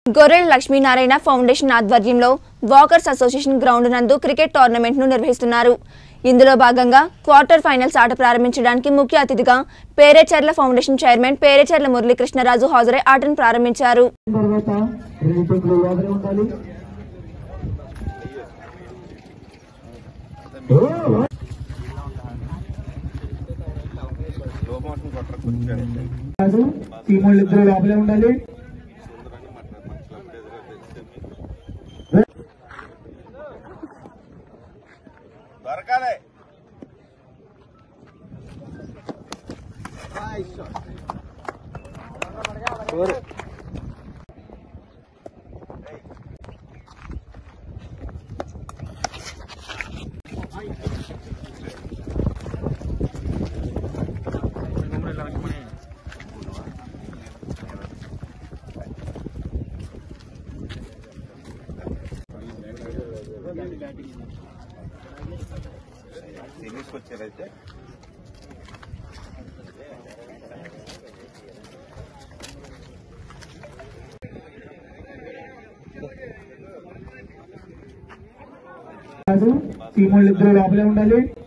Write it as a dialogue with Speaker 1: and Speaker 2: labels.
Speaker 1: గొర్రెల లక్ష్మీనారాయణ ఫౌండేషన్ ఆధ్వర్యంలో walkers association ground నందు క్రికెట్ టోర్నమెంట్ ను నిర్వహిస్తున్నారు ఇందులో భాగంగా క్వార్టర్ ఫైనల్స్ ఆట ప్రారంభించడానికి ముఖ్య అతిథిగా పేరేచర్ల ఫౌండేషన్ చైర్మన్ పేరేచర్ల మురళీకృష్ణరాజు హాజరై ఆటను ప్రారంభించారు
Speaker 2: తర్వాత రెండు టెంపులు లోపలే ఉండాలి కాదు టీములు ఇద్దరు లోపలే ఉండాలి
Speaker 3: దొరకాలి టెన్నిస్కి వచ్చారైతే
Speaker 2: కాదు టీములు ఇద్దరు లోపలే ఉండాలి